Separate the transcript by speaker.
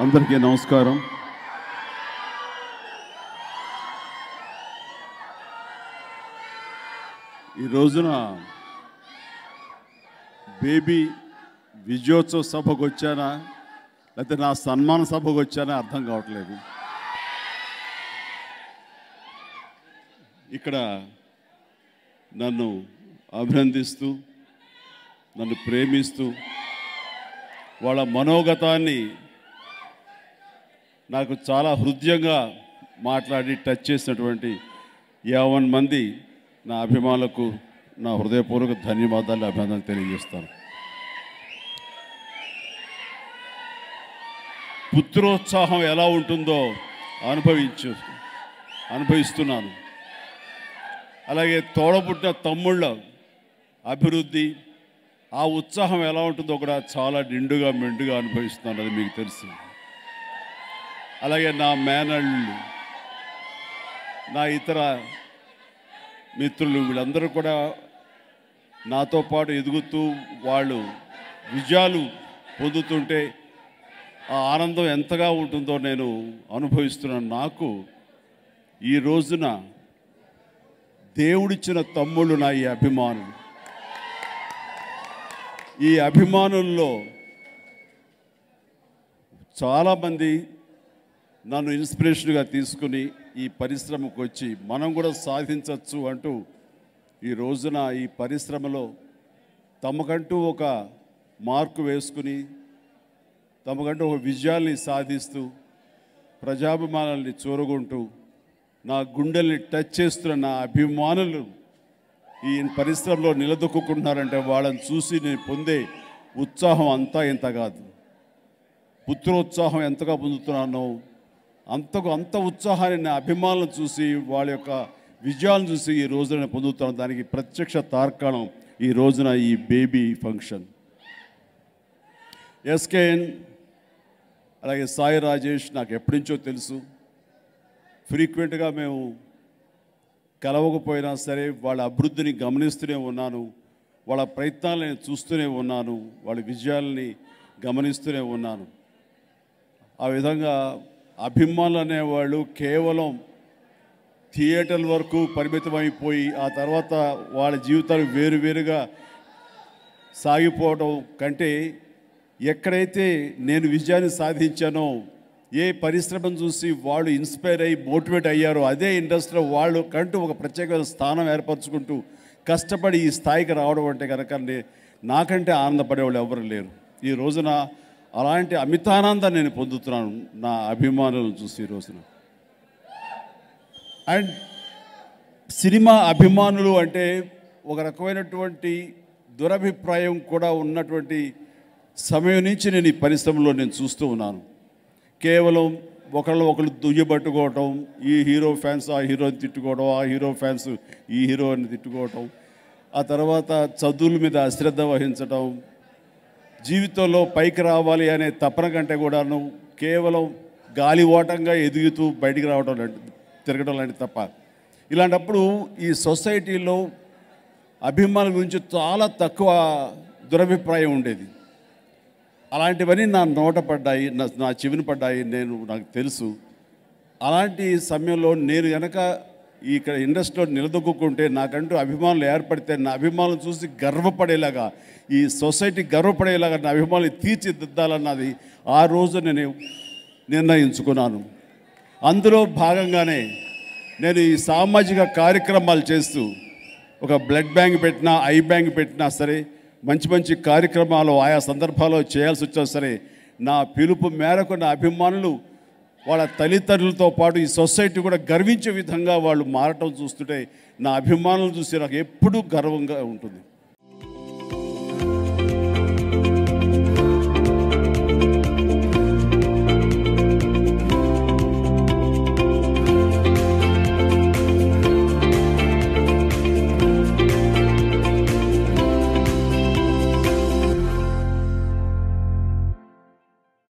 Speaker 1: అందరికీ నమస్కారం ఈ రోజున బేబీ విజయోత్సవ సభకు వచ్చానా లేకపోతే నా సన్మాన సభకు వచ్చానా అర్థం కావట్లేదు ఇక్కడ నన్ను అభినందిస్తూ నన్ను ప్రేమిస్తూ వాళ్ళ మనోగతాన్ని నాకు చాలా హృదయంగా మాట్లాడి టచ్ చేసినటువంటి యావన్ మంది నా అభిమానులకు నా హృదయపూర్వక ధన్యవాదాలు అభినందనలు తెలియజేస్తాను పుత్రోత్సాహం ఎలా ఉంటుందో అనుభవించు అనుభవిస్తున్నాను అలాగే తోడబుట్టిన తమ్ముళ్ళ అభివృద్ధి ఆ ఉత్సాహం ఎలా ఉంటుందో కూడా చాలా నిండుగా మెండుగా అనుభవిస్తున్నాను అది మీకు తెలుసు అలాగే నా మేనళ్ళు నా ఇతర మిత్రులు వీళ్ళందరూ కూడా నాతో పాటు ఎదుగుతూ వాళ్ళు విజయాలు పొందుతుంటే ఆ ఆనందం ఎంతగా ఉంటుందో నేను అనుభవిస్తున్నాను నాకు ఈ రోజున దేవుడిచ్చిన తమ్ముళ్ళు నా ఈ అభిమానులు ఈ అభిమానుల్లో చాలామంది నన్ను ఇన్స్పిరేషన్గా తీసుకుని ఈ పరిశ్రమకు వచ్చి మనం కూడా సాధించవచ్చు అంటూ ఈ రోజున ఈ పరిశ్రమలో తమకంటూ ఒక మార్కు వేసుకుని తమకంటూ ఒక విజయాల్ని సాధిస్తూ ప్రజాభిమానాల్ని చూరగొంటూ నా గుండెల్ని టచ్ చేస్తున్న నా అభిమానులు ఈ పరిశ్రమలో నిలదొక్కుంటున్నారంటే వాళ్ళని చూసి నేను పొందే ఉత్సాహం అంతా ఇంత కాదు పుత్రోత్సాహం ఎంతగా పొందుతున్నానో అంతకు అంత ఉత్సాహాన్ని నా అభిమానులను చూసి వాళ్ళ యొక్క విజయాలను చూసి ఈ రోజున నేను పొందుతున్నాను దానికి ప్రత్యక్ష తార్కాణం ఈ రోజున ఈ బేబీ ఫంక్షన్ ఎస్కేఎన్ అలాగే సాయి రాజేష్ నాకు ఎప్పటి నుంచో తెలుసు ఫ్రీక్వెంట్గా మేము కలవకపోయినా సరే వాళ్ళ అభివృద్ధిని గమనిస్తూనే ఉన్నాను వాళ్ళ ప్రయత్నాలను నేను చూస్తూనే ఉన్నాను వాళ్ళ విజయాలని గమనిస్తూనే ఉన్నాను ఆ విధంగా అభిమానులు అనేవాళ్ళు కేవలం థియేటర్ల వరకు పరిమితమైపోయి ఆ తర్వాత వాళ్ళ జీవితాలు వేరువేరుగా సాగిపోవడం కంటే ఎక్కడైతే నేను విజయాన్ని సాధించానో ఏ పరిశ్రమను చూసి వాళ్ళు ఇన్స్పైర్ అయ్యి మోటివేట్ అయ్యారో అదే ఇండస్ట్రీలో వాళ్ళు కంటూ ఒక ప్రత్యేకమైన స్థానం ఏర్పరచుకుంటూ కష్టపడి ఈ స్థాయికి రావడం అంటే కనుక నే- నాకంటే ఆనందపడేవాళ్ళు ఎవరు లేరు ఈ రోజున అలాంటి అమితానందాన్ని నేను పొందుతున్నాను నా అభిమానులను చూసి ఈ రోజున అండ్ సినిమా అభిమానులు అంటే ఒక రకమైనటువంటి దురభిప్రాయం కూడా ఉన్నటువంటి సమయం నుంచి నేను ఈ పరిశ్రమలో నేను చూస్తూ ఉన్నాను కేవలం ఒకళ్ళు ఒకళ్ళు దుయ్యబట్టుకోవటం ఈ హీరో ఫ్యాన్స్ ఆ హీరోని తిట్టుకోవడం ఆ హీరో ఫ్యాన్స్ ఈ హీరోని తిట్టుకోవటం ఆ తర్వాత చదువుల మీద అశ్రద్ధ వహించటం జీవితంలో పైకి రావాలి అనే తపన కంటే కూడాను కేవలం గాలివాటంగా ఎదుగుతూ బయటికి రావడం లాంటి తిరగడం లాంటి తప్ప ఇలాంటప్పుడు ఈ సొసైటీలో అభిమానుల గురించి చాలా తక్కువ దురభిప్రాయం ఉండేది అలాంటివన్నీ నా నోట పడ్డాయి నా నా చెవిన పడ్డాయి నేను నాకు తెలుసు అలాంటి సమయంలో నేను కనుక ఇక్కడ ఇండస్ట్రీలో నిలదొక్కుంటే నాకంటూ అభిమానులు ఏర్పడితే నా అభిమానులు చూసి గర్వపడేలాగా ఈ సొసైటీ గర్వపడేలాగా నా అభిమానులు తీర్చిదిద్దాలన్నది ఆ రోజు నేను నిర్ణయించుకున్నాను అందులో భాగంగానే నేను ఈ సామాజిక కార్యక్రమాలు చేస్తూ ఒక బ్లడ్ బ్యాంక్ పెట్టినా ఐ బ్యాంక్ పెట్టినా సరే మంచి మంచి కార్యక్రమాలు ఆయా సందర్భాల్లో చేయాల్సి వచ్చినా సరే నా పిలుపు మేరకు నా అభిమానులు వాళ్ళ తల్లిదండ్రులతో పాటు ఈ సొసైటీ కూడా గర్వించే విధంగా వాళ్ళు మారటం చూస్తుంటే నా అభిమానులు చూసి నాకు ఎప్పుడూ గర్వంగా ఉంటుంది